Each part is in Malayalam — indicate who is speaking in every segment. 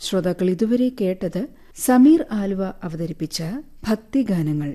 Speaker 1: ശ്രോതാക്കൾ ഇതുവരെ കേട്ടത് സമീർ ആലുവ അവതരിപ്പിച്ച ഭക്തിഗാനങ്ങൾ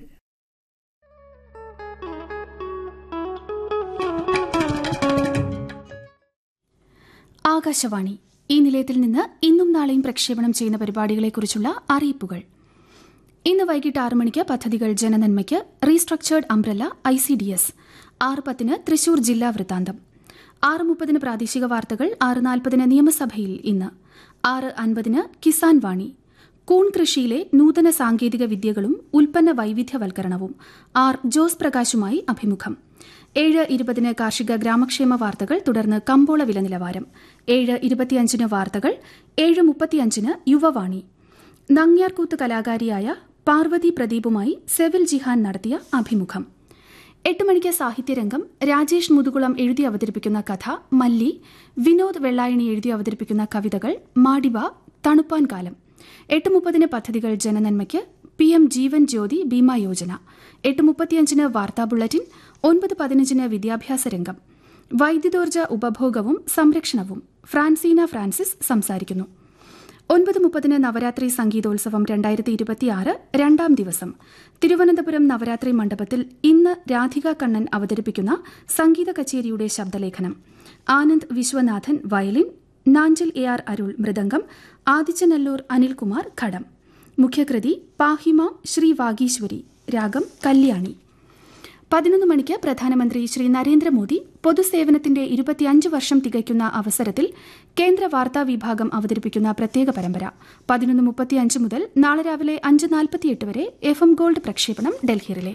Speaker 2: ആകാശവാണി ഈ നിലയത്തിൽ നിന്ന് ഇന്നും നാളെയും പ്രക്ഷേപണം ചെയ്യുന്ന പരിപാടികളെക്കുറിച്ചുള്ള അറിയിപ്പുകൾ ഇന്ന് വൈകിട്ട് ആറ് മണിക്ക് പദ്ധതികൾ ജനനന്മയ്ക്ക് restructured umbrella I C D S ആറ് പത്തിന് തൃശൂർ ജില്ലാ വൃത്താന്തം ആറ് മുപ്പതിന് പ്രാദേശിക വാർത്തകൾ ആറ് നാൽപ്പതിന് നിയമസഭയിൽ ഇന്ന് ആറ് അൻപതിന് കിസാൻ വാണി കൂൺ കൃഷിയിലെ നൂതന സാങ്കേതിക വിദ്യകളും ഉൽപ്പന്ന വൈവിധ്യവൽക്കരണവും ആർ ജോസ് പ്രകാശുമായി അഭിമുഖം ഏഴ് ഇരുപതിന് കാർഷിക ഗ്രാമക്ഷേമ വാർത്തകൾ തുടർന്ന് കമ്പോള വില നിലവാരം ഏഴ് ഇരുപത്തിയഞ്ചിന് വാർത്തകൾ ഏഴ് മുപ്പത്തിയഞ്ചിന് യുവവാണി നങ്ങ്യാർകൂത്ത് കലാകാരിയായ പാർവതി പ്രദീപുമായി സെവിൽ ജിഹാൻ നടത്തിയ അഭിമുഖം എട്ട് മണിക്ക് സാഹിത്യരംഗം രാജേഷ് മുതുകുളം എഴുതി അവതരിപ്പിക്കുന്ന കഥ മല്ലി വിനോദ് വെള്ളായണി എഴുതി അവതരിപ്പിക്കുന്ന കവിതകൾ മാഡിബ തണുപ്പാൻ കാലം എട്ട് മുപ്പതിന് പദ്ധതികൾ ജനനന്മയ്ക്ക് പി എം ജീവൻ ജ്യോതി ബീമ യോജന എട്ട് മുപ്പത്തിയഞ്ചിന് വാർത്താ ബുള്ളറ്റിൻ ഒൻപത് പതിനഞ്ചിന് വിദ്യാഭ്യാസ രംഗം വൈദ്യുതോർജ്ജ ഉപഭോഗവും സംരക്ഷണവും ഫ്രാൻസീന ഫ്രാൻസിസ് സംസാരിക്കുന്നു ഒൻപത് മുപ്പതിന് നവരാത്രി സംഗീതോത്സവം രണ്ടായിരത്തി ഇരുപത്തിയാറ് രണ്ടാം ദിവസം തിരുവനന്തപുരം നവരാത്രി മണ്ഡപത്തിൽ ഇന്ന് രാധിക കണ്ണൻ അവതരിപ്പിക്കുന്ന സംഗീത കച്ചേരിയുടെ ശബ്ദലേഖനം Anand Viswanathan violin Nanchal A R Arul മൃദംഗം ആദിച്ചനല്ലൂർ അനിൽകുമാർ ഘടം മുഖ്യകൃതി പാഹിമാം ശ്രീ വാഗീശ്വരി രാഗം കല്യാണി പതിനൊന്ന് മണിക്ക് പ്രധാനമന്ത്രി ശ്രീ നരേന്ദ്രമോദി പൊതുസേവനത്തിന്റെ ഇരുപത്തിയഞ്ച് വർഷം തികയ്ക്കുന്ന അവസരത്തിൽ കേന്ദ്ര വാർത്താ വിഭാഗം അവതരിപ്പിക്കുന്ന പ്രത്യേക പരമ്പര പതിനൊന്ന് മുപ്പത്തിയഞ്ച് മുതൽ നാളെ രാവിലെ അഞ്ച് നാൽപ്പത്തിയെട്ട് വരെ എഫ് എം ഗോൾഡ് പ്രക്ഷേപണം ഡൽഹിയിലെ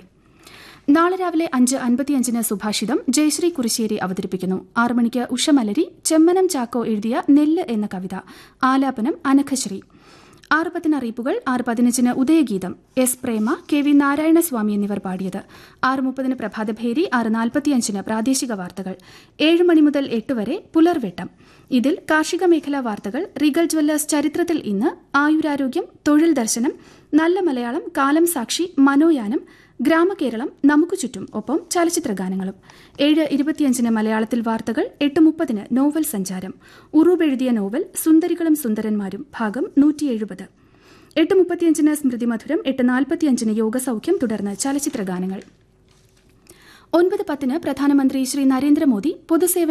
Speaker 2: നാളെ രാവിലെ അഞ്ച് അൻപത്തിയഞ്ചിന് സുഭാഷിതം ജയശ്രീ കുറിശ്ശേരി അവതരിപ്പിക്കുന്നു ആറ് മണിക്ക് ഉഷമലരി ചെമ്മനം ചാക്കോ എഴുതിയ നെല്ല് എന്ന കവിത ആലാപനം അനഘശ്രീ ആറ് പത്തിന് അറിയിപ്പുകൾ ആറ് പതിനഞ്ചിന് ഉദയഗീതം S Prema K V Narayanaswamy എന്നിവർ പാടിയത് ആറ് മുപ്പതിന് പ്രഭാതഭേരി ആറ് നാൽപ്പത്തിയഞ്ചിന് പ്രാദേശിക വാർത്തകൾ ഏഴ് മണി മുതൽ എട്ട് വരെ പുലർവെട്ടം ഇതിൽ കാർഷിക മേഖലാ വാർത്തകൾ റിഗൽ ജ്വല്ലേഴ്സ് ചരിത്രത്തിൽ ഇന്ന് ആയുരാരോഗ്യം തൊഴിൽ ദർശനം നല്ല മലയാളം കാലം സാക്ഷി മനോയാനം ഗ്രാമകേരളം നമുക്ക് ചുറ്റും ഒപ്പം ചലച്ചിത്ര ഗാനങ്ങളും ഏഴ് ഇരുപത്തിയഞ്ചിന് മലയാളത്തിൽ വാർത്തകൾ എട്ട് മുപ്പതിന് നോവൽ സഞ്ചാരം ഉറൂബ് എഴുതിയ നോവൽ സുന്ദരികളും സുന്ദരന്മാരും ഭാഗം നൂറ്റി എഴുപത് എട്ട് മുപ്പത്തിയഞ്ചിന് സ്മൃതി മധുരം എട്ട് നാൽപ്പത്തിയഞ്ചിന് യോഗസൌഖ്യം തുടർന്ന് ചലച്ചിത്ര ഗാനങ്ങൾ ഒൻപത് പത്തിന് പ്രധാനമന്ത്രി ശ്രീ നരേന്ദ്രമോദി പൊതുസേവന